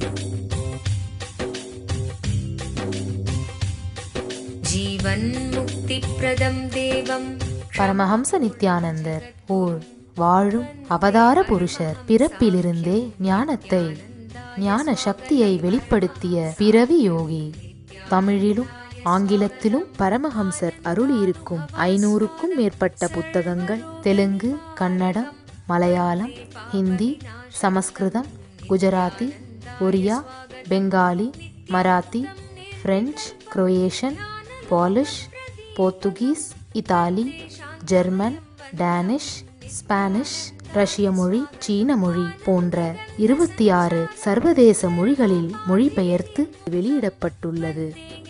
जीवन्मुक्तिप्रदं देवम् பரமஹம்ச நித்யானந்தர் ஓர் வாழும் அவதார புருஷர் பிறப்பிலிருந்தே ஞானத்தை ஞான சக்தியை வெளிப்படுத்திய பிறவி யோகி தமிழிலும் ஆங்கிலத்திலும் பரமஹம்சர் அருளியிருக்கும் ஐநூறுக்கும் மேற்பட்ட புத்தகங்கள் Telugu Kannada Malayalam Hindi Sanskrit Gujarati Oriya Bengali Marathi French Croatian Polish Portuguese Italy German Danish Spanish ரஷ்ய மொழி சீன மொழி போன்ற இருபத்தி ஆறு சர்வதேச மொழிகளில் மொழிபெயர்த்து வெளியிடப்பட்டுள்ளது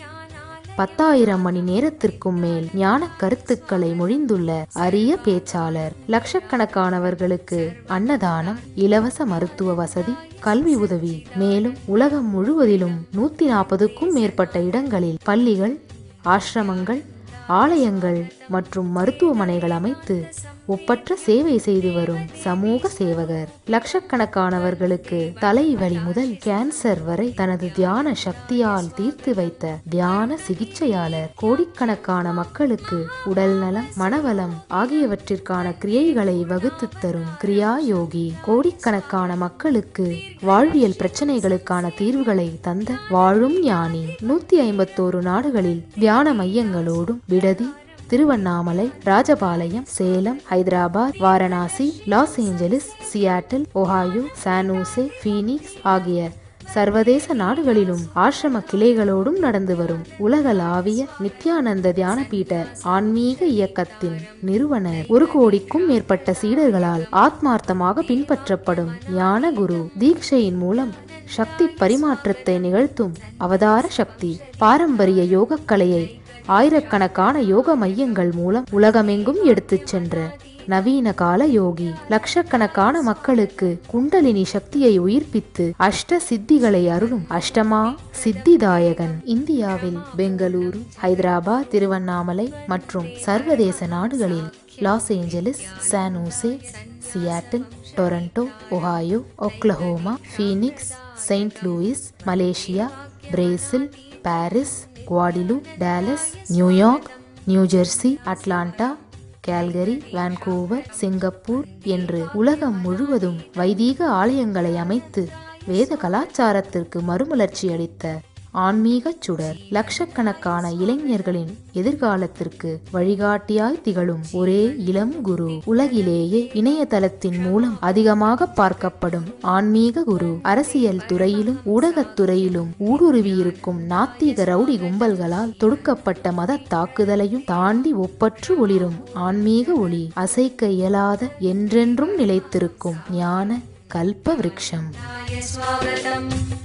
பத்தாயிரம் மணி நேரத்திற்கும் மேல் ஞான கருத்துக்களை மொழிந்துள்ள அரிய பேச்சாளர் லட்சக்கணக்கானவர்களுக்கு அன்னதானம் இலவச மருத்துவ வசதி கல்வி உதவி மேலும் உலகம் முழுவதிலும் நூத்தி நாற்பதுக்கும் மேற்பட்ட இடங்களில் பள்ளிகள் ஆசிரமங்கள் ஆலயங்கள் மற்றும் மருத்துவமனைகள் அமைத்து ஒப்பற்ற சேவை செய்து வரும் சமூக சேவகர் லட்சக்கணக்கானவர்களுக்கு தலைவலி முதல் கேன்சர் வரை தனது தியான சக்தியால் தீர்த்து வைத்த தியான சிகிச்சையாளர் கோடிக்கணக்கான மக்களுக்கு உடல் நலம் மனவளம் ஆகியவற்றிற்கான கிரியைகளை வகுத்து தரும் கிரியா யோகி கோடிக்கணக்கான மக்களுக்கு வாழ்வியல் பிரச்சனைகளுக்கான தீர்வுகளை தந்த வாழும் ஞானி நூத்தி ஐம்பத்தோரு நாடுகளில் தியான மையங்களோடும் விடுதி Tiruvannamalai Rajapalayam Salem Hyderabad Varanasi Los Angeles Seattle Ohio San Jose Phoenix ஆகிய சர்வதேச நாடுகளிலும் ஆசிரம கிளைகளோடும் நடந்து வரும் உலகளாவிய நித்யானந்த தியானபீட ஆன்மீக இயக்கத்தின் நிறுவனர் ஒரு கோடிக்கும் மேற்பட்ட சீடர்களால் ஆத்மார்த்தமாக பின்பற்றப்படும் ஞான குரு தீட்சையின் மூலம் சக்தி பரிமாற்றத்தை நிகழ்த்தும் அவதார சக்தி பாரம்பரிய யோகக்கலையை ஆயிரக்கணக்கான யோக மையங்கள் மூலம் உலகமெங்கும் எடுத்துச் சென்ற நவீன கால யோகி லட்சக்கணக்கான மக்களுக்கு குண்டலினி சக்தியை உயிர்ப்பித்து அஷ்ட சித்திகளை அருளும் அஷ்டமா சித்திதாயகன் இந்தியாவில் பெங்களூரு ஹைதராபாத் திருவண்ணாமலை மற்றும் சர்வதேச நாடுகளில் Los Angeles San Jose Seattle Toronto Ohio Oklahoma Phoenix Saint Louis Malaysia Brazil Paris குவாடிலு Dallas New York New Jersey Atlanta Calgary Vancouver Singapore என்று உலகம் முழுவதும் வைதீக ஆலயங்களை அமைத்து வேத கலாச்சாரத்திற்கு மறுமலர்ச்சி அளித்த ஆன்மீகச் சுடர் லட்சக்கணக்கான இளைஞர்களின் எதிர்காலத்திற்கு வழிகாட்டியாய் திகழும் ஒரே இளம் குரு உலகிலேயே இணையதளத்தின் மூலம் அதிகமாக பார்க்கப்படும் ஆன்மீக குரு அரசியல் துறையிலும் ஊடகத் துறையிலும் ஊடுருவியிருக்கும் நாத்திக ரவுடி கும்பல்களால் தொடுக்கப்பட்ட மத தாக்குதலையும் தாண்டி ஒப்பற்று ஒளிரும் ஆன்மீக ஒளி அசைக்க இயலாத என்றென்றும் நிலைத்திருக்கும் ஞான கல்ப விருட்சம் य स्वागतम्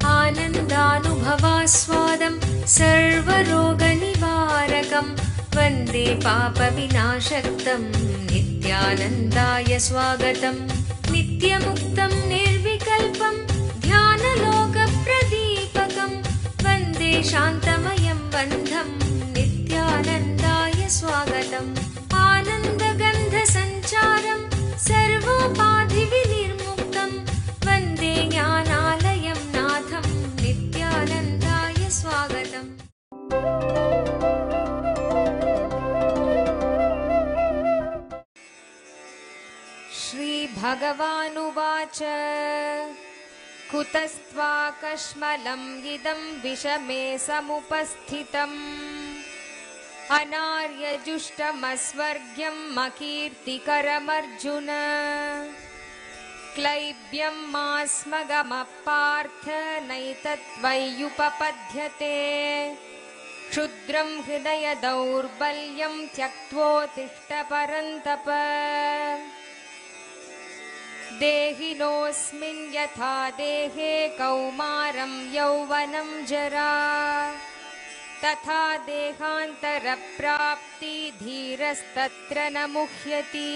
आनन्दानुभवास्वादं सर्वरोगनिवारकं वन्दे पापविनाशक्तं नित्यानन्दाय स्वागतम् नित्यमुक्तं निर्विकल्पं ध्यानलोकप्रदीपकं वन्दे शान्तमयं बन्धं नित्यानन्दाय स्वागतम् आनन्दगन्धसञ्चारं सर्वोपाधिविनिर्मुक्तं वन्दे ज्ञानालयं नाथं नित्यानन्दाय स्वागतम् श्रीभगवानुवाच कुतस्त्वाकश्मलम् इदं विषमे समुपस्थितम् अनार्यजुष्टमस्वर्ग्यम् अकीर्तिकरमर्जुन क्लैब्यं मास्मगमपार्थ नैतत्त्वय्युपपद्यते क्षुद्रं हृदय दौर्बल्यं त्यक्त्वोत्तिष्ठ परन्तप देहिनोऽस्मिन् यथा देहे कौमारं यौवनं जरा तथा देहान्तरप्राप्ति धीरस्तत्र न मुह्यति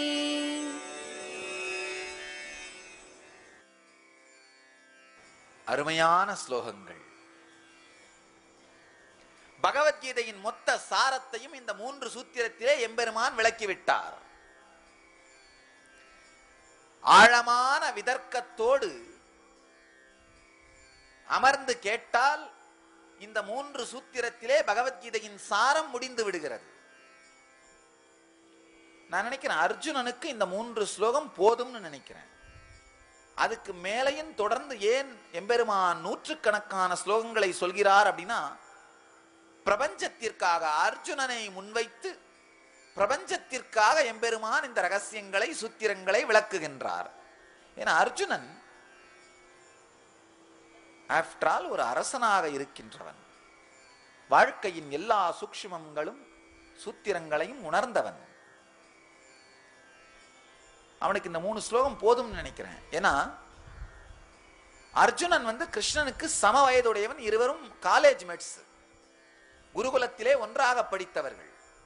அருமையான ஸ்லோகங்கள் பகவத்கீதையின் மொத்த சாரத்தையும் இந்த மூன்று சூத்திரத்திலே எம்பெருமான் விளக்கிவிட்டார் ஆழமான விதர்க்கத்தோடு அமர்ந்து கேட்டால் இந்த மூன்று சூத்திரத்திலே பகவத்கீதையின் சாரம் முடிந்து விடுகிறது நான் நினைக்கிறேன் அர்ஜுனனுக்கு இந்த மூன்று ஸ்லோகம் போதும்னு நினைக்கிறேன் அதுக்கு மேலையும் தொடர்ந்து ஏன் எம்பெருமான் நூற்றுக்கணக்கான ஸ்லோகங்களை சொல்கிறார் அப்படின்னா பிரபஞ்சத்திற்காக அர்ஜுனனை முன்வைத்து பிரபஞ்சத்திற்காக எம்பெருமான் இந்த ரகசியங்களை சூத்திரங்களை விளக்குகின்றார் ஏன்னா அர்ஜுனன் ஆஃப்டர் ஆல் ஒரு அரசனாக இருக்கின்றவன் வாழ்க்கையின் எல்லா சூக்ஷ்மங்களும் சூத்திரங்களையும் உணர்ந்தவன் அவனுக்கு இந்த மூணு ஸ்லோகம் போதும்னு நினைக்கிறேன் ஏன்னா அர்ஜுனன் வந்து கிருஷ்ணனுக்கு சம வயதுடையவன் இருவரும் காலேஜ் மேட்ஸ் குருகுலத்திலே ஒன்றாக படித்தவர்கள்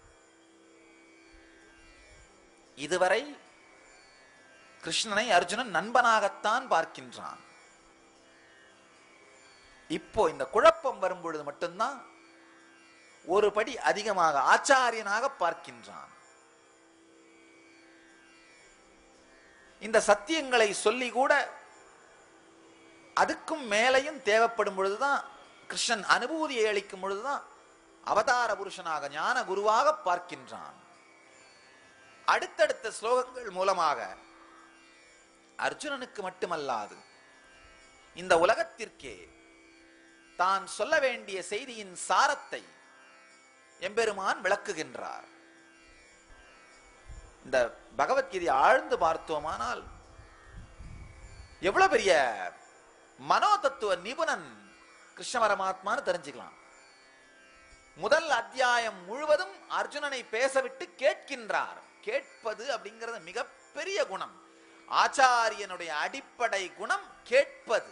இதுவரை கிருஷ்ணனை அர்ஜுனன் நண்பனாகத்தான் பார்க்கின்றான் இப்போ இந்த குழப்பம் வரும் பொழுது மட்டும்தான் ஒரு படி அதிகமாக ஆச்சாரியனாக பார்க்கின்றான் இந்த சத்தியங்களை சொல்லி கூட அதுக்கும் மேலையும் தேவைப்படும் பொழுதுதான் கிருஷ்ணன் அனுபூதியை அளிக்கும் பொழுதுதான் அவதார புருஷனாக ஞான குருவாக பார்க்கின்றான் அடுத்தடுத்த ஸ்லோகங்கள் மூலமாக அர்ஜுனனுக்கு மட்டுமல்லாது இந்த உலகத்திற்கே தான் சொல்ல வேண்டிய செய்தியின் சாரத்தை எம்பெருமான் விளக்குகின்றார் இந்த பகவத்கீதை ஆழ்ந்து பார்த்தோமானால் எவ்வளவு பெரிய மனோ தத்துவ நிபுணன் கிருஷ்ண பரமாத்மான்னு தெரிஞ்சுக்கலாம் முதல் அத்தியாயம் முழுவதும் அர்ஜுனனை பேசவிட்டு கேட்கின்றார் கேட்பது அப்படிங்கிறது மிகப்பெரிய குணம் ஆச்சாரியனுடைய அடிப்படை குணம் கேட்பது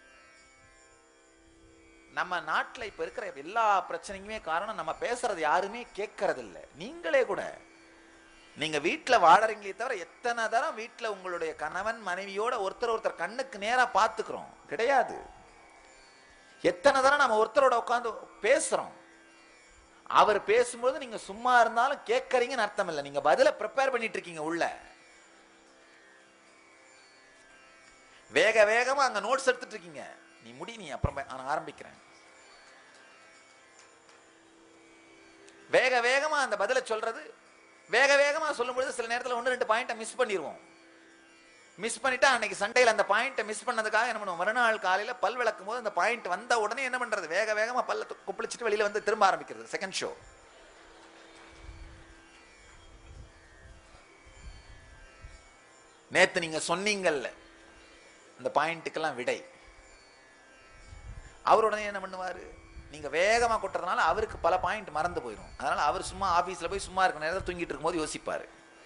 நம்ம நாட்டுல இப்ப இருக்கிற எல்லா பிரச்சனைக்குமே காரணம் நம்ம பேசுறது யாருமே கேட்கறது இல்ல நீங்களே கூட நீங்க வீட்டுல வாழறீங்களே தவிர எத்தனை தரம் வீட்டுல உங்களுடைய கணவன் மனைவியோட ஒருத்தர் ஒருத்தர் கண்ணுக்கு நேரா பாத்துக்கிறோம் கிடையாது எத்தனை தரம் நம்ம ஒருத்தரோட உட்காந்து பேசுறோம் அவர் பேசும்போது நீங்க சும்மா இருந்தாலும் கேட்கறீங்கன்னு அர்த்தம் இல்லை நீங்க பதில ப்ரிப்பேர் பண்ணிட்டு இருக்கீங்க உள்ள வேக வேகமா அங்க நோட்ஸ் எடுத்துட்டு இருக்கீங்க நீ முடி நீ அப்புறம் ப- நான் ஆரம்பிக்கிறேன் வேக வேகமா அந்த பதில சொல்றது வேக வேகமா சொல்லும் பொழுது சில நேரத்துல ஒன்று ரெண்டு பாயிண்ட்டை மிஸ் பண்ணிடுவோம் மிஸ் பண்ணிட்டா அன்னைக்கு சண்டையில் அந்த பாயிண்ட்டை மிஸ் பண்ணதுக்காக என்ன பண்ணுவோம் மறுநாள் காலையில பல் விளக்கும் போது அந்த பாயிண்ட் வந்த உடனே என்ன பண்றது வேக வேகமா பல்ல து- குப்பிளிச்சிட்டு வெளியில வந்து திரும்ப ஆரம்பிக்கிறது செகண்ட் ஷோ நேத்து நீங்க சொன்னீங்கல்ல அந்த பாயிண்ட்டுக்கெல்லாம் விடை அவர் உடனே என்ன பண்ணுவாரு நீங்க வேகமா கொட்டுறதுனால அவருக்கு பல பாயிண்ட் மறந்து போயிடும் அதனால அவர் சும்மா ஆபீஸ்ல போய் சும்மா இருக்க நேரத்தில் தூங்கிட்டு இருக்கும்போது யோசிப்பாரு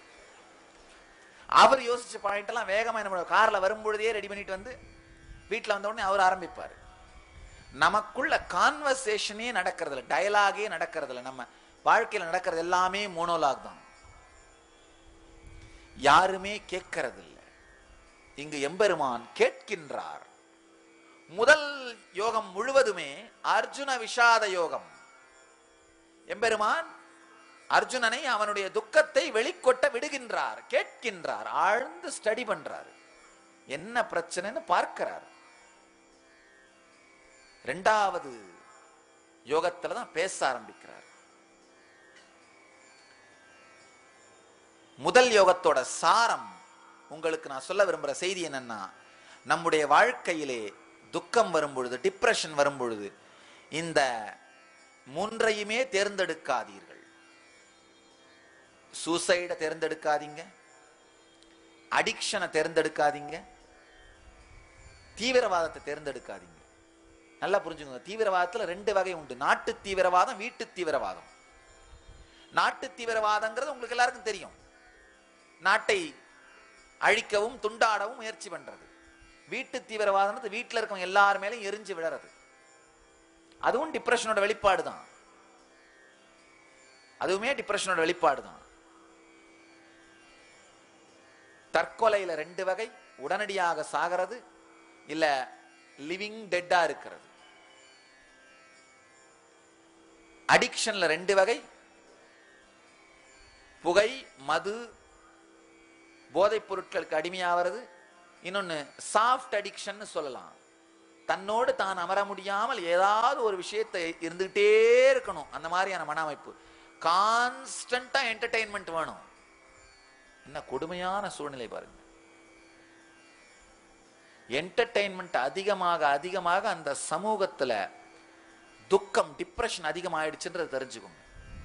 அவர் யோசிச்ச பாயிண்ட் எல்லாம் வேகமா என்ன பண்ணுவார் கார்ல வரும்பொழுதே ரெடி பண்ணிட்டு வந்து வீட்ல வந்த உடனே அவர் ஆரம்பிப்பாரு நமக்குள்ள கான்வர்சேஷனே நடக்கிறது இல்லை டயலாகே நடக்கிறது இல்லை நம்ம வாழ்க்கையில நடக்கிறது எல்லாமே மோனோலாக் தான் யாருமே கேட்கறது இல்லை இங்கு எம்பெருமான் கேட்கின்றார் முதல் யோகம் முழுவதுமே அர்ஜுன விஷாத யோகம் எம்பெருமான் அர்ஜுனனை அவனுடைய துக்கத்தை வெளிக்கொட்ட விடுகின்றார் கேட்கின்றார் ஆழ்ந்து ஸ்டடி பண்றார் என்ன பிரச்சனைன்னு பார்க்கிறார் ரெண்டாவது யோகத்துல தான் பேச ஆரம்பிக்கிறார் முதல் யோகத்தோட சாரம் உங்களுக்கு நான் சொல்ல விரும்புற செய்தி என்னன்னா நம்முடைய வாழ்க்கையிலே துக்கம் வரும் பொழுது டிப்ரெஷன் வரும் பொழுது இந்த மூன்றையுமே தேர்ந்தெடுக்காதீர்கள் சூசைடை தேர்ந்தெடுக்காதீங்க அடிக்ஷனை தேர்ந்தெடுக்காதீங்க தீவிரவாதத்தை தேர்ந்தெடுக்காதீங்க நல்லா புரிஞ்சுக்கோங்க தீவிரவாதத்துல ரெண்டு வகை உண்டு நாட்டு தீவிரவாதம் வீட்டு தீவிரவாதம் நாட்டு தீவிரவாதங்கிறது உங்களுக்கு எல்லாருக்கும் தெரியும் நாட்டை அழிக்கவும் துண்டாடவும் முயற்சி பண்றது வீட்டு தீவிரவாதம்ன்றது வீட்டுல இருக்கவங்க எல்லார் மேலயும் எரிஞ்சு விழறது அதுவும் டிப்ரெஷனோட வெளிப்பாடு தான் அதுவுமே டிப்ரெஷனோட வெளிப்பாடு தான் தற்கொலையில ரெண்டு வகை உடனடியாக சாகிறது இல்ல லிவிங் டெட்டா இருக்கிறது அடிக்ஷன்ல ரெண்டு வகை புகை மது போதைப் பொருட்களுக்கு அடிமையாகிறது இன்னொன்னு சாஃப்ட் அடிக்ஷன் சொல்லலாம் தன்னோடு தான் அமர முடியாமல் ஏதாவது ஒரு விஷயத்தை இருந்துகிட்டே இருக்கணும் அந்த மாதிரியான மன அமைப்பு கான்ஸ்டண்டா என்டர்டெயின்மெண்ட் வேணும் என்ன கொடுமையான சூழ்நிலை பாருங்க என்டர்டெயின்மெண்ட் அதிகமாக அதிகமாக அந்த சமூகத்துல துக்கம் டிப்ரெஷன் அதிகமாயிடுச்சுன்றதை தெரிஞ்சுக்கோங்க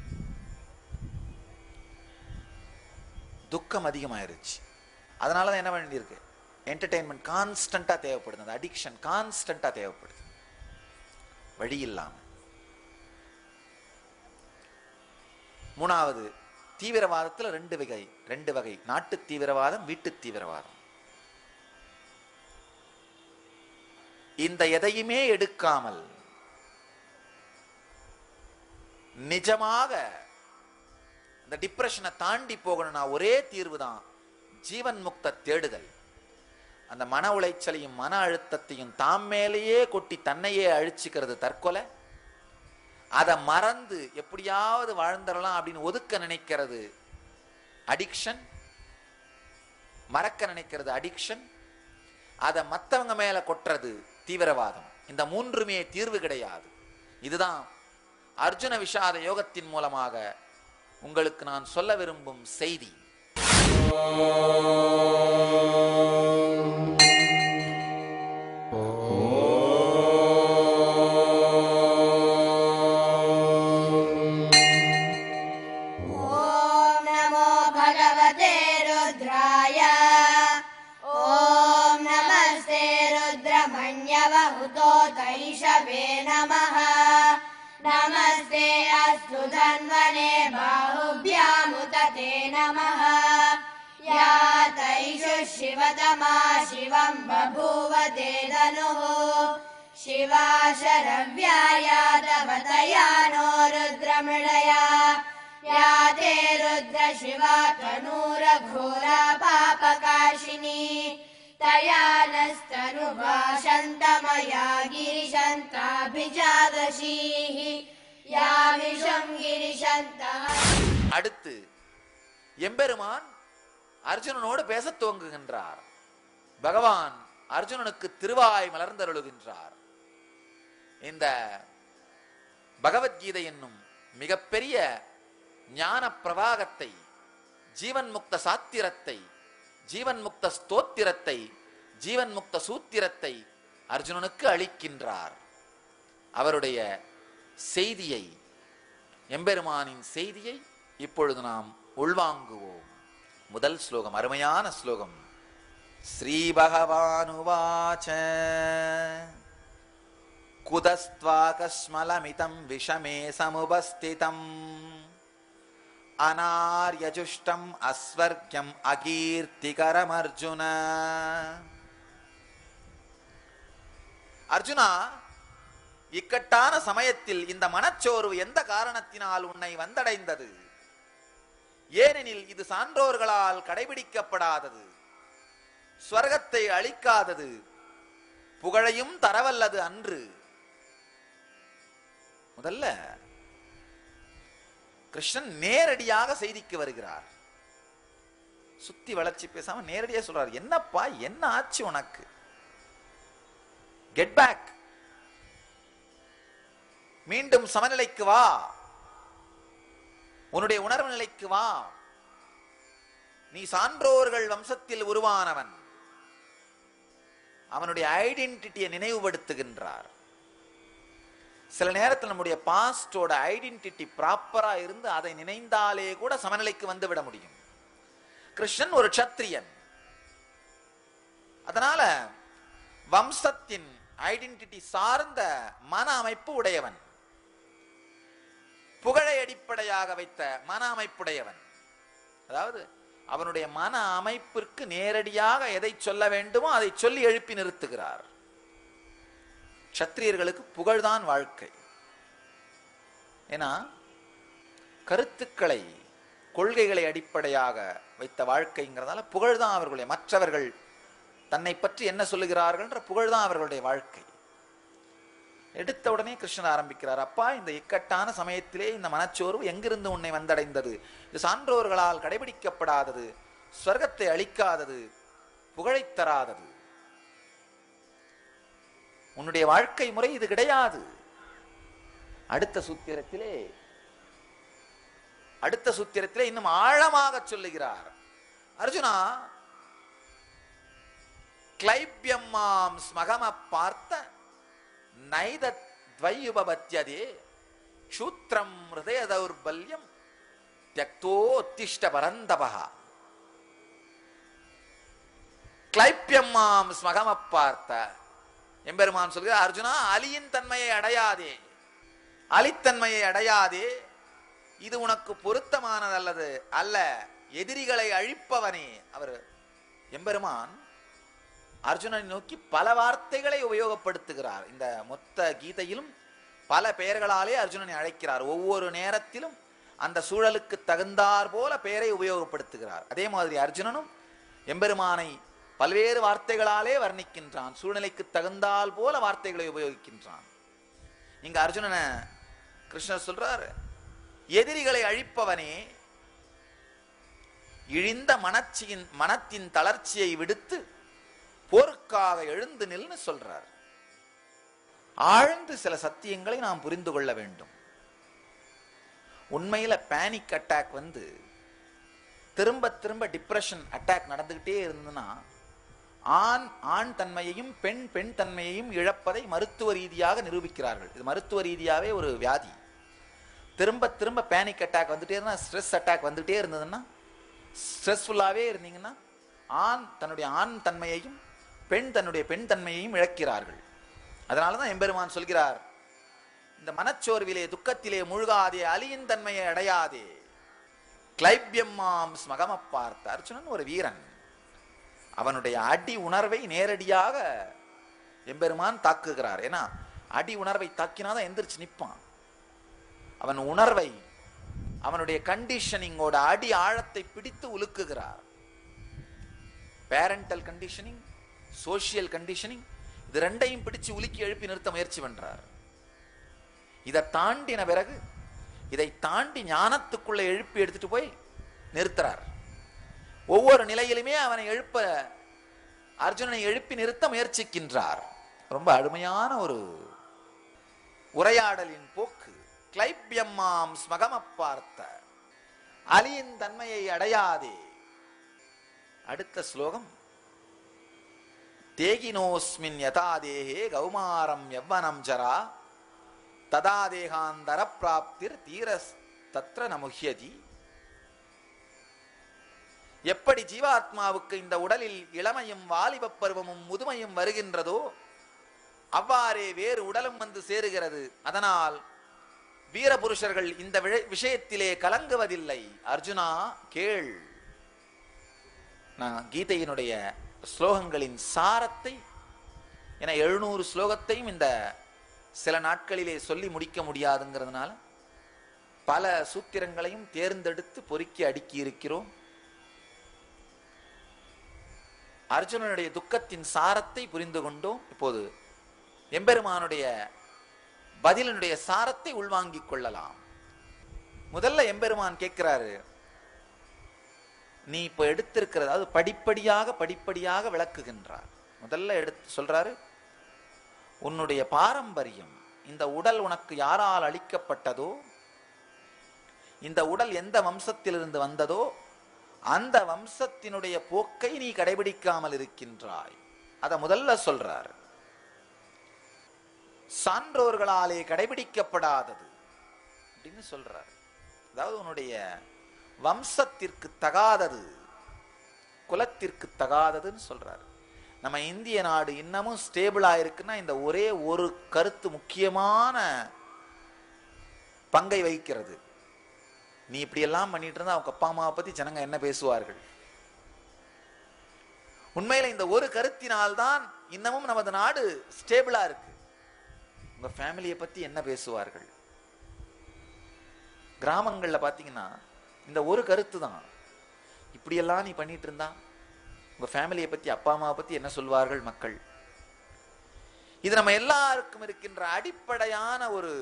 துக்கம் அதிகமாயிருச்சு அதனால தான் என்ன வேண்டியிருக்கு என்டர்டெயின்மெண்ட் கான்ஸ்டண்டா தேவைப்படுது அந்த அடிக்ஷன் கான்ஸ்டண்டா தேவைப்படுது வழி இல்லாம மூணாவது தீவிரவாதத்துல ரெண்டு வகை ரெண்டு வகை நாட்டு தீவிரவாதம் வீட்டு தீவிரவாதம் இந்த எதையுமே எடுக்காமல் நிஜமாக இந்த டிப்ரெஷனை தாண்டி போகணும்னா ஒரே தீர்வு தான் ஜீவன் முக்த தேடுதல் அந்த மன உளைச்சலையும் மன அழுத்தத்தையும் தாம் மேலேயே கொட்டி தன்னையே அழிச்சுக்கிறது தற்கொலை அதை மறந்து எப்படியாவது வாழ்ந்துடலாம் அப்படின்னு ஒதுக்க நினைக்கிறது அடிக்ஷன் மறக்க நினைக்கிறது அடிக்ஷன் அதை மற்றவங்க மேல கொட்டுறது தீவிரவாதம் இந்த மூன்றுமே தீர்வு கிடையாது இதுதான் அர்ஜுன விஷாத யோகத்தின் மூலமாக உங்களுக்கு நான் சொல்ல விரும்பும் செய்தி ॐ नमो भगवते रुद्राय ॐ नमस्ते रुद्रमण्यवहुतो तैषवे नमः नमस्ते अस्तु धन्वने बाहुभ्यामुतते नमः या तैषु शिवतमा शिवं बभूव ते धनुः शिवा शरव्याया तव तया नो रुद्रमृडया या ते रुद्र शिवा तनूरघोरा पापकाशिनी तया नस्तनुभाषन्तमया गिरिशन्ताभिजादशीः या विषं गिरिशन्तः அடுத்து எம்பெருமான் அர்ஜுனனோடு பேசத் துவங்குகின்றார் பகவான் அர்ஜுனனுக்கு திருவாய் மலர்ந்தருளுகின்றார் இந்த பகவத்கீதை என்னும் மிகப்பெரிய ஞான பிரவாகத்தை ஜீவன் முக்த சாத்திரத்தை ஜீவன் முக்த ஸ்தோத்திரத்தை ஜீவன் முக்த சூத்திரத்தை அர்ஜுனனுக்கு அளிக்கின்றார் அவருடைய செய்தியை எம்பெருமானின் செய்தியை இப்பொழுது நாம் உள்வாங்குவோம் முதல் ஸ்லோகம் அருமையான ஸ்லோகம் ஸ்ரீ பகவானுவாச்ச குதஸ்த்வாகஸ்மலமிதம் விஷமே சமுபஸ்திதம் அனார்யஜுஷ்டம் அஸ்வர்க்கம் அகீர்த்திகரமர்ஜுன அர்ஜுனா இக்கட்டான சமயத்தில் இந்த மனச்சோர்வு எந்த காரணத்தினால் உன்னை வந்தடைந்தது ஏனெனில் இது சான்றோர்களால் கடைபிடிக்கப்படாதது ஸ்வர்கத்தை அளிக்காதது புகழையும் தரவல்லது அன்று முதல்ல கிருஷ்ணன் நேரடியாக செய்திக்கு வருகிறார் சுத்தி வளர்ச்சி பேசாம நேரடியாக சொல்றார் என்னப்பா என்ன ஆச்சு உனக்கு கெட் பேக் மீண்டும் சமநிலைக்கு வா உன்னுடைய உணர்வு நிலைக்கு வா நீ சான்றோர்கள் வம்சத்தில் உருவானவன் அவனுடைய ஐடென்டிட்டியை நினைவுபடுத்துகின்றார் சில நேரத்தில் நம்முடைய பாஸ்டோட ஐடென்டிட்டி ப்ராப்பரா இருந்து அதை நினைந்தாலே கூட சமநிலைக்கு வந்து விட முடியும் கிருஷ்ணன் ஒரு க்ஷத்ரியன் அதனால வம்சத்தின் ஐடென்டிட்டி சார்ந்த மன அமைப்பு உடையவன் புகழை அடிப்படையாக வைத்த மன அமைப்புடையவன் அதாவது அவனுடைய மன அமைப்பிற்கு நேரடியாக எதை சொல்ல வேண்டுமோ அதை சொல்லி எழுப்பி நிறுத்துகிறார் க்ஷத்திரியர்களுக்கு புகழ்தான் வாழ்க்கை ஏன்னா கருத்துக்களை கொள்கைகளை அடிப்படையாக வைத்த வாழ்க்கைங்கிறதால புகழ்தான் அவர்களுடைய மற்றவர்கள் தன்னை பற்றி என்ன சொல்லுகிறார்கள்ன்ற புகழ்தான் அவர்களுடைய வாழ்க்கை எடுத்த உடனே கிருஷ்ணன் ஆரம்பிக்கிறார் அப்பா இந்த இக்கட்டான சமயத்திலே இந்த மனச்சோர்வு எங்கிருந்து உன்னை வந்தடைந்தது இது சான்றோர்களால் கடைபிடிக்கப்படாதது ஸ்வர்க்கத்தை அளிக்காதது புகழைத் தராதது உன்னுடைய வாழ்க்கை முறை இது கிடையாது அடுத்த சூத்திரத்திலே அடுத்த சூத்திரத்திலே இன்னும் ஆழமாக சொல்லுகிறார் அர்ஜுனா கிளைபியம்மாம் ஸ்மகம பார்த்த நைத துவயுபபத்தியதே க்ஷூத்ரம் ஹிருதய தௌர்பல்யம் தியக்தோத்திஷ்ட பரந்தபகா கிளைப்பியம்மாம் ஸ்மகம பார்த்த எம்பெருமான் சொல்கிறார் அர்ஜுனா அலியின் தன்மையை அடையாதே அலித்தன்மையை அடையாதே இது உனக்கு பொருத்தமானதல்லது அல்ல எதிரிகளை அழிப்பவனே அவர் எம்பெருமான் அர்ஜுனனை நோக்கி பல வார்த்தைகளை உபயோகப்படுத்துகிறார் இந்த மொத்த கீதையிலும் பல பெயர்களாலே அர்ஜுனனை அழைக்கிறார் ஒவ்வொரு நேரத்திலும் அந்த சூழலுக்கு தகுந்தார் போல பெயரை உபயோகப்படுத்துகிறார் அதே மாதிரி அர்ஜுனனும் எம்பெருமானை பல்வேறு வார்த்தைகளாலே வர்ணிக்கின்றான் சூழ்நிலைக்கு தகுந்தால் போல வார்த்தைகளை உபயோகிக்கின்றான் இங்க அர்ஜுனனை கிருஷ்ணர் சொல்றார் எதிரிகளை அழிப்பவனே இழிந்த மனச்சியின் மனத்தின் தளர்ச்சியை விடுத்து போருக்காக எழுந்து நில்னு சொல்றார் ஆழ்ந்து சில சத்தியங்களை நாம் புரிந்து கொள்ள வேண்டும் உண்மையில பேனிக் அட்டாக் வந்து திரும்ப திரும்ப டிப்ரெஷன் அட்டாக் நடந்துகிட்டே இருந்ததுன்னா ஆண் ஆண் தன்மையையும் பெண் பெண் தன்மையையும் இழப்பதை மருத்துவ ரீதியாக நிரூபிக்கிறார்கள் இது மருத்துவ ரீதியாவே ஒரு வியாதி திரும்ப திரும்ப பேனிக் அட்டாக் வந்துட்டே இருந்தா ஸ்ட்ரெஸ் அட்டாக் வந்துட்டே இருந்ததுன்னா ஸ்ட்ரெஸ்ஃபுல்லாகவே இருந்தீங்கன்னா ஆண் தன்னுடைய ஆண் தன்மையையும் பெண் தன்னுடைய பெண் தன்மையையும் இழக்கிறார்கள் அதனால தான் எம்பெருமான் சொல்கிறார் இந்த மனச்சோர்விலே துக்கத்திலே முழுகாதே அலியின் தன்மையை அடையாதே கிளைபியம்மாம் ஸ்மகம பார்த்த அர்ஜுனன் ஒரு வீரன் அவனுடைய அடி உணர்வை நேரடியாக எம்பெருமான் தாக்குகிறார் ஏன்னா அடி உணர்வை தாக்கினாதான் எந்திரிச்சு நிற்பான் அவன் உணர்வை அவனுடைய கண்டிஷனிங்கோட அடி ஆழத்தை பிடித்து உலுக்குகிறார் பேரண்டல் கண்டிஷனிங் சோசியல் கண்டிஷனிங் இது ரெண்டையும் பிடிச்சு உலுக்கி எழுப்பி நிறுத்த முயற்சி பண்றார் இதை தாண்டின பிறகு இதை தாண்டி ஞானத்துக்குள்ள எழுப்பி எடுத்துட்டு போய் நிறுத்துறார் ஒவ்வொரு நிலையிலுமே அவனை எழுப்ப அர்ஜுனனை எழுப்பி நிறுத்த முயற்சிக்கின்றார் ரொம்ப அருமையான ஒரு உரையாடலின் போக்கு கிளைப்பியம்மாம் ஸ்மகம பார்த்த அலியின் தன்மையை அடையாதே அடுத்த ஸ்லோகம் தேகினோஸ்மின் யதா தேகே கௌமாரம் யவ்வனம் ஜரா ததா தேகாந்தர பிராப்திர் தீரஸ் தத்ர நமுஹ்யதி எப்படி ஜீவாத்மாவுக்கு இந்த உடலில் இளமையும் வாலிபப் பருவமும் முதுமையும் வருகின்றதோ அவ்வாறே வேறு உடலும் வந்து சேருகிறது அதனால் வீரபுருஷர்கள் இந்த விஷ- விஷயத்திலே கலங்குவதில்லை அர்ஜுனா கேள் நான் கீதையினுடைய ஸ்லோகங்களின் சாரத்தை என எழுநூறு ஸ்லோகத்தையும் இந்த சில நாட்களிலே சொல்லி முடிக்க முடியாதுங்கிறதுனால பல சூத்திரங்களையும் தேர்ந்தெடுத்து பொறுக்கி அடுக்கி இருக்கிறோம் அர்ஜுனனுடைய துக்கத்தின் சாரத்தை புரிந்து கொண்டோம் இப்போது எம்பெருமானுடைய பதிலினுடைய சாரத்தை உள்வாங்கிக் கொள்ளலாம் முதல்ல எம்பெருமான் கேட்கிறாரு நீ இப்ப எடுத்திருக்கிறது அதாவது படிப்படியாக படிப்படியாக விளக்குகின்றார் முதல்ல எடுத்து சொல்றாரு உன்னுடைய பாரம்பரியம் இந்த உடல் உனக்கு யாரால் அளிக்கப்பட்டதோ இந்த உடல் எந்த வம்சத்திலிருந்து வந்ததோ அந்த வம்சத்தினுடைய போக்கை நீ கடைபிடிக்காமல் இருக்கின்றாய் அத முதல்ல சொல்றார் சான்றோர்களாலே கடைபிடிக்கப்படாதது அப்படின்னு சொல்றார் அதாவது உன்னுடைய வம்சத்திற்கு தகாதது குலத்திற்கு தகாததுன்னு சொல்றாரு நம்ம இந்திய நாடு இன்னமும் ஸ்டேபிளா இருக்குன்னா இந்த ஒரே ஒரு கருத்து முக்கியமான பங்கை வகிக்கிறது நீ இப்படி எல்லாம் பண்ணிட்டு இருந்தா அவங்க அப்பா அம்மாவை பத்தி ஜனங்க என்ன பேசுவார்கள் உண்மையில இந்த ஒரு கருத்தினால்தான் இன்னமும் நமது நாடு ஸ்டேபிளா இருக்கு உங்க ஃபேமிலியை பத்தி என்ன பேசுவார்கள் கிராமங்கள்ல பாத்தீங்கன்னா இந்த ஒரு கருத்து தான் இப்படியெல்லாம் நீ பண்ணிட்டு இருந்தா உங்க ஃபேமிலியை பத்தி அப்பா அம்மாவை பத்தி என்ன சொல்வார்கள் மக்கள் இது நம்ம எல்லாருக்கும் இருக்கின்ற அடிப்படையான ஒரு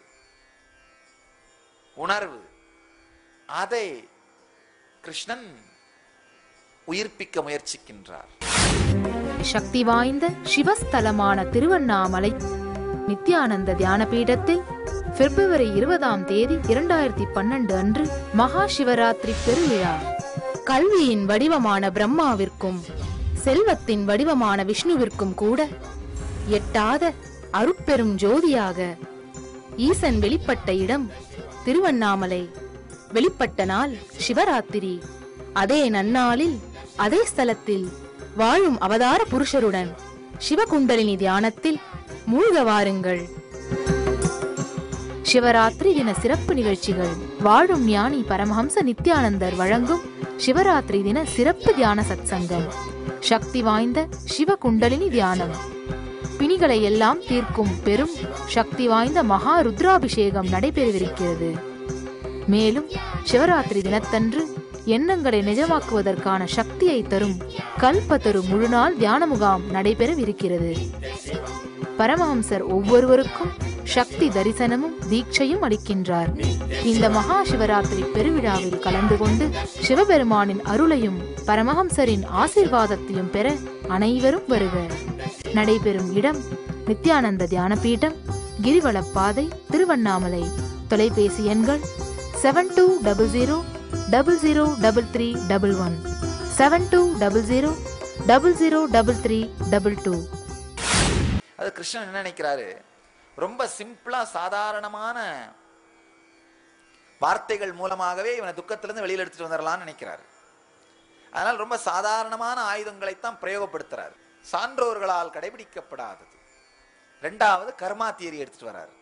உணர்வு அதை கிருஷ்ணன் உயிர்ப்பிக்க முயற்சிக்கின்றார் சக்தி வாய்ந்த சிவஸ்தலமான திருவண்ணாமலை நித்யானந்த தியான பீடத்தில் பிப்ரவரி இருபதாம் தேதி இரண்டாயிரத்தி பன்னெண்டு அன்று மகா சிவராத்திரி பெருவிழா கல்வியின் வடிவமான பிரம்மாவிற்கும் செல்வத்தின் வடிவமான விஷ்ணுவிற்கும் கூட எட்டாத அருட்பெரும் ஜோதியாக ஈசன் வெளிப்பட்ட இடம் திருவண்ணாமலை வெளிப்பட்ட நாள் சிவராத்திரி அதே நன்னாளில் அதே ஸ்தலத்தில் வாழும் அவதார புருஷருடன் சிவகுண்டலினி தியானத்தில் மூழ்க வாருங்கள் சிவராத்திரி தின சிறப்பு நிகழ்ச்சிகள் வாழும் ஞானி பரமஹம்ச நித்யானந்தர் வழங்கும் சிவராத்திரி தின சிறப்பு தியான சத்சங்கம் சக்தி வாய்ந்த சிவகுண்டலினி தியானம் பிணிகளை எல்லாம் தீர்க்கும் பெரும் சக்தி வாய்ந்த மகா ருத்ராபிஷேகம் நடைபெறவிருக்கிறது மேலும் சிவராத்திரி தினத்தன்று எண்ணங்களை நிஜமாக்குவதற்கான சக்தியை தரும் கல்பத்தரு முழுநாள் தியான முகாம் நடைபெறவிருக்கிறது பரமஹம்சர் ஒவ்வொருவருக்கும் சக்தி தரிசனமும் தீட்சையும் அளிக்கின்றார் இந்த மகா சிவராத்திரி பெருவிழாவில் கலந்து கொண்டு சிவபெருமானின் அருளையும் பரமஹம்சரின் ஆசீர்வாதத்தையும் பெற அனைவரும் வருக நடைபெறும் இடம் நித்யானந்த தியானபீடம் கிரிவலப்பாதை திருவண்ணாமலை தொலைபேசி எண்கள் seven two double zero double zero double three double one seven two double zero double zero double three double two அது கிருஷ்ணன் என்ன நினைக்கிறாரு ரொம்ப சிம்பிளா சாதாரணமான வார்த்தைகள் மூலமாகவே இவனை துக்கத்திலிருந்து வெளியில் எடுத்துட்டு வந்துடலாம்னு நினைக்கிறாரு அதனால் ரொம்ப சாதாரணமான ஆயுதங்களைத்தான் பிரயோகப்படுத்துறாரு சான்றோர்களால் கடைபிடிக்கப்படாதது ரெண்டாவது கர்மா தியரி எடுத்துட்டு வராரு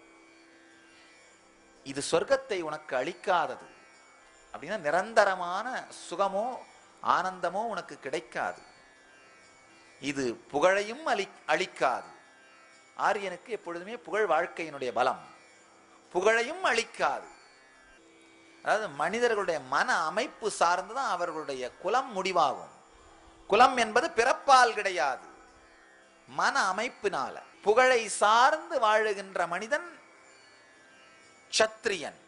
இது சொர்க்கத்தை உனக்கு அளிக்காதது அப்படின்னா நிரந்தரமான சுகமோ ஆனந்தமோ உனக்கு கிடைக்காது இது புகழையும் அளி அளிக்காது ஆரியனுக்கு எப்பொழுதுமே புகழ் வாழ்க்கையினுடைய பலம் புகழையும் அளிக்காது அதாவது மனிதர்களுடைய மன அமைப்பு சார்ந்துதான் அவர்களுடைய குலம் முடிவாகும் குலம் என்பது பிறப்பால் கிடையாது மன அமைப்பினால புகழை சார்ந்து வாழுகின்ற மனிதன் சத்திரியன்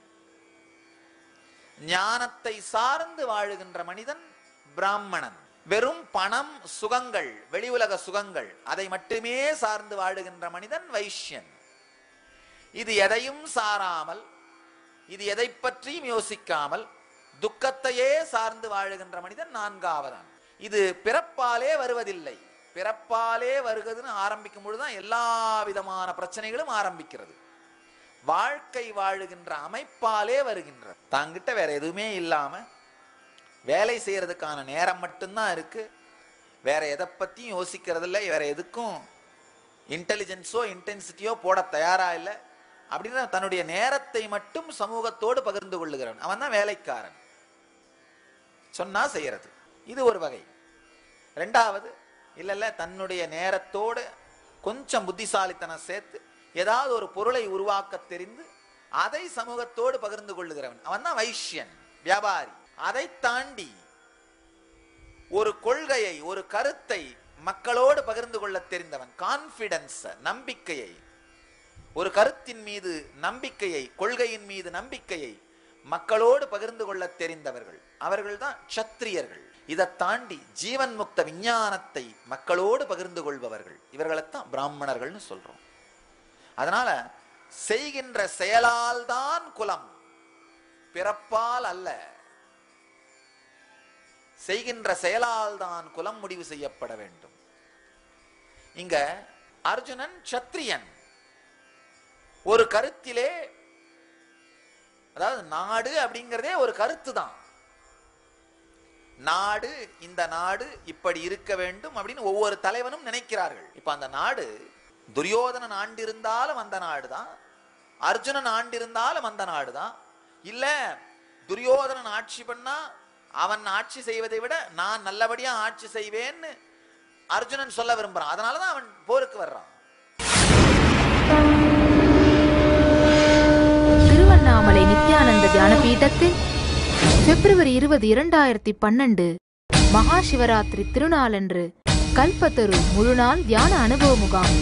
ஞானத்தை சார்ந்து வாழுகின்ற மனிதன் பிராமணன் வெறும் பணம் சுகங்கள் வெளி உலக சுகங்கள் அதை மட்டுமே சார்ந்து வாழுகின்ற மனிதன் வைஷ்யன் இது எதையும் சாராமல் இது எதை பற்றியும் யோசிக்காமல் துக்கத்தையே சார்ந்து வாழுகின்ற மனிதன் நான்காவதான் இது பிறப்பாலே வருவதில்லை பிறப்பாலே வருகிறதுன்னு ஆரம்பிக்கும் பொழுதுதான் எல்லா விதமான பிரச்சனைகளும் ஆரம்பிக்கிறது வாழ்க்கை வாழுகின்ற அமைப்பாலே வருகின்றது தாங்கிட்ட வேற எதுவுமே இல்லாம வேலை செய்யறதுக்கான நேரம் மட்டும்தான் இருக்கு வேற எதை பத்தியும் யோசிக்கிறது இல்லை வேற எதுக்கும் இன்டெலிஜென்ஸோ இன்டென்சிட்டியோ போட தயாரா இல்லை அப்படின்னா தன்னுடைய நேரத்தை மட்டும் சமூகத்தோடு பகிர்ந்து கொள்ளுகிறவன் அவன் தான் வேலைக்காரன் சொன்னா செய்யறது இது ஒரு வகை ரெண்டாவது இல்ல இல்ல தன்னுடைய நேரத்தோடு கொஞ்சம் புத்திசாலித்தனம் சேர்த்து ஏதாவது ஒரு பொருளை உருவாக்க தெரிந்து அதை சமூகத்தோடு பகிர்ந்து கொள்ளுகிறவன் அவன் தான் வைஷ்யன் வியாபாரி அதை தாண்டி ஒரு கொள்கையை ஒரு கருத்தை மக்களோடு பகிர்ந்து கொள்ள தெரிந்தவன் கான்பிடன்ஸ் நம்பிக்கையை ஒரு கருத்தின் மீது நம்பிக்கையை கொள்கையின் மீது நம்பிக்கையை மக்களோடு பகிர்ந்து கொள்ள தெரிந்தவர்கள் அவர்கள் தான் சத்திரியர்கள் இதை தாண்டி ஜீவன் முக்த விஞ்ஞானத்தை மக்களோடு பகிர்ந்து கொள்பவர்கள் இவர்களைத்தான் பிராமணர்கள்னு சொல்றோம் அதனால செய்கின்ற செயலால் தான் குலம் பிறப்பால் அல்ல செய்கின்ற செயலால் தான் குலம் முடிவு செய்யப்பட வேண்டும் இங்க அர்ஜுனன் சத்திரியன் ஒரு கருத்திலே அதாவது நாடு அப்படிங்கிறதே ஒரு கருத்து தான் நாடு இந்த நாடு இப்படி இருக்க வேண்டும் அப்படின்னு ஒவ்வொரு தலைவனும் நினைக்கிறார்கள் இப்ப அந்த நாடு துரியோதனன் ஆண்டிருந்தாலும் அந்த நாடு தான் அர்ஜுனன் ஆண்டிருந்தாலும் அந்த நாடு தான் இல்ல துரியோதனன் ஆட்சி பண்ணா அவன் ஆட்சி செய்வதை விட நான் நல்லபடியா ஆட்சி செய்வேன்னு அர்ஜுனன் சொல்ல விரும்புறான் அதனாலதான் அவன் போருக்கு வர்றான் திருவண்ணாமலை நித்யானந்த தியான பீடத்தில் பிப்ரவரி இருபது இரண்டாயிரத்தி பன்னெண்டு மகா சிவராத்திரி திருநாளன்று கல்பத்தரு முழுநாள் தியான அனுபவ முகாம்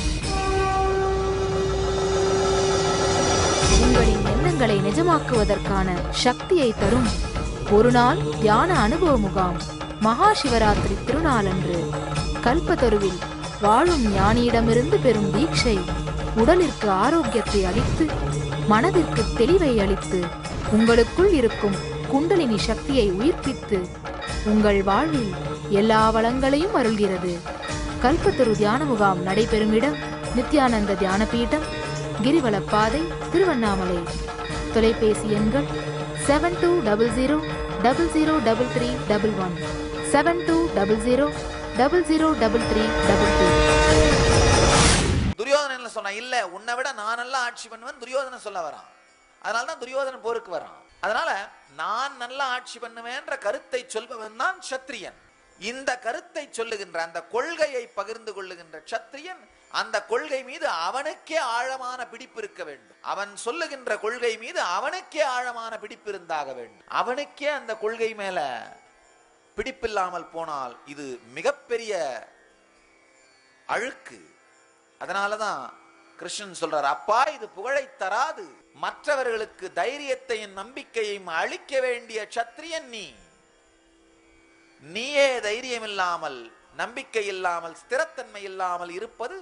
உங்களின் எண்ணங்களை நிஜமாக்குவதற்கான சக்தியை தரும் ஒரு நாள் தியான அனுபவ முகாம் மகா சிவராத்திரி திருநாளன்று கல்பத்தருவில் வாழும் ஞானியிடமிருந்து பெறும் தீட்சை உடலிற்கு ஆரோக்கியத்தை அளித்து மனதிற்கு தெளிவை அளித்து உங்களுக்குள் இருக்கும் குண்டலினி சக்தியை உயிர்ப்பித்து உங்கள் வாழ்வில் எல்லா வளங்களையும் அருள்கிறது கல்பத்தரு தியான முகாம் நடைபெறும் இடம் நித்யானந்த தியான பீடம் கிரிவலப்பாதை திருவண்ணாமலை தொலைபேசி எண்கள் seven two double zero double zero double three double one seven two double zero double zero double three double two Duryodhanan என்ன சொன்னான் இல்ல உன்னை விட நான் நல்லா ஆட்சி பண்ணுவேன் துரியோதனன் சொல்ல வரான் அதனால தான் துரியோதனன் போருக்கு வரான் அதனால நான் நல்லா ஆட்சி பண்ணுவேன்ற கருத்தை சொல்பவன் தான் சத்திரியன் இந்த கருத்தை சொல்லுகின்ற அந்த கொள்கையை பகிர்ந்து கொள்ளுகின்ற சத்திரியன் அந்த கொள்கை மீது அவனுக்கே ஆழமான பிடிப்பு இருக்க வேண்டும் அவன் சொல்லுகின்ற கொள்கை மீது அவனுக்கே ஆழமான பிடிப்பு இருந்தாக வேண்டும் அவனுக்கே அந்த கொள்கை மேல பிடிப்பில்லாமல் போனால் இது மிகப்பெரிய அழுக்கு அதனாலதான் கிருஷ்ணன் சொல்றார் அப்பா இது புகழை தராது மற்றவர்களுக்கு தைரியத்தையும் நம்பிக்கையையும் அளிக்க வேண்டிய சத்திரியன் நீ நீயே தைரியம் இல்லாமல் நம்பிக்கை இல்லாமல் ஸ்திரத்தன்மை இல்லாமல் இருப்பது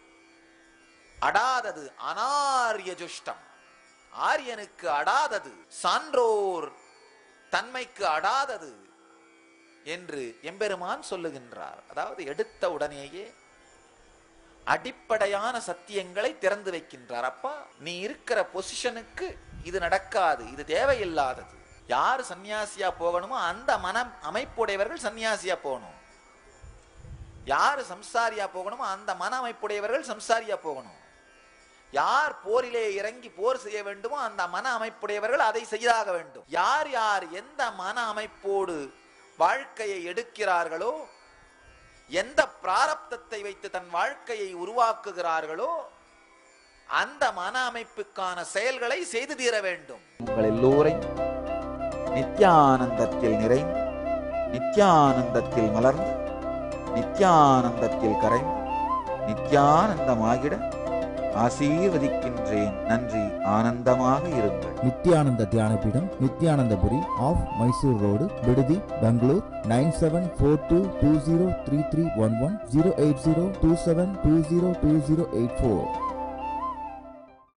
அடாதது அனாரிய ஜுஷ்டம் ஆரியனுக்கு அடாதது சான்றோர் தன்மைக்கு அடாதது என்று எம்பெருமான் சொல்லுகின்றார் அதாவது எடுத்த உடனேயே அடிப்படையான சத்தியங்களை திறந்து வைக்கின்றார் அப்பா நீ இருக்கிற பொசிஷனுக்கு இது நடக்காது இது தேவையில்லாதது யார் சன்னியாசியா போகணுமோ அந்த மனம் அமைப்புடையவர்கள் சன்னியாசியா போகணும் யார் சம்சாரியா போகணுமோ அந்த மன அமைப்புடையவர்கள் சம்சாரியா போகணும் யார் போரிலே இறங்கி போர் செய்ய வேண்டுமோ அந்த மன அமைப்புடையவர்கள் அதை செய்தாக வேண்டும் யார் யார் எந்த மன அமைப்போடு வாழ்க்கையை எடுக்கிறார்களோ எந்த பிராரப்தத்தை வைத்து தன் வாழ்க்கையை உருவாக்குகிறார்களோ அந்த மன அமைப்புக்கான செயல்களை செய்து தீர வேண்டும் உங்கள் எல்லோரையும் நித்யானந்தத்தில் நிறைந்து நித்யானந்தத்தில் மலர்ந்து நித்யானந்தத்தில் கரைந்து நித்யானந்தமாகிட ஆசீர்வதிக்கின்றேன் நன்றி ஆனந்தமாக இருங்கள் நித்யானந்த தியானபீடம் நித்யானந்தபுரி ஆஃப் மைசூர் ரோடு விடுதி Bangalore nine seven four two two zero three three one one zero eight zero two seven two zero two zero eight four